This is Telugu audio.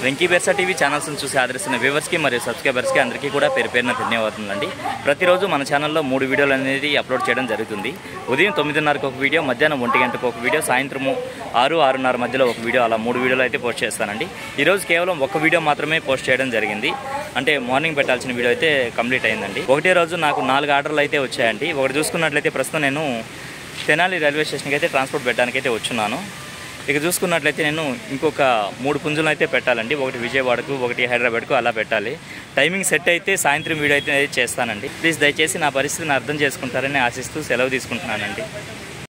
వెంకీ బెర్సా టీవీ ఛానల్స్ని చూసి ఆదరిస్తున్న వ్యూవర్స్కి మరియు సబ్స్క్రైబర్స్కి అందరికీ కూడా పేరు పేరున ధన్యవాదాలండి ప్రతిరోజు మన ఛానల్లో మూడు వీడియోలు అనేది అప్లోడ్ చేయడం జరుగుతుంది ఉదయం తొమ్మిదిన్నరకు ఒక వీడియో మధ్యాహ్నం ఒంటి గంటకు ఒక వీడియో సాయంత్రము ఆరు ఆరున్నర మధ్యలో ఒక వీడియో అలా మూడు వీడియోలు అయితే పోస్ట్ చేస్తానండి ఈరోజు కేవలం ఒక వీడియో మాత్రమే పోస్ట్ చేయడం జరిగింది అంటే మార్నింగ్ పెట్టాల్సిన వీడియో అయితే కంప్లీట్ అయిందండి ఒకటే రోజు నాకు నాలుగు ఆర్డర్లు అయితే వచ్చాయండి ఒకటి చూసుకున్నట్లయితే ప్రస్తుతం నేను తెనాలి రైల్వే స్టేషన్కి అయితే ట్రాన్స్పోర్ట్ పెట్టడానికి అయితే వచ్చున్నాను ఇక చూసుకున్నట్లయితే నేను ఇంకొక మూడు పుంజులు అయితే పెట్టాలండి ఒకటి విజయవాడకు ఒకటి హైదరాబాద్కు అలా పెట్టాలి టైమింగ్ సెట్ అయితే సాయంత్రం వీడియో అయితే చేస్తానండి ప్లీజ్ దయచేసి నా పరిస్థితిని అర్థం చేసుకుంటారని ఆశిస్తూ సెలవు తీసుకుంటున్నానండి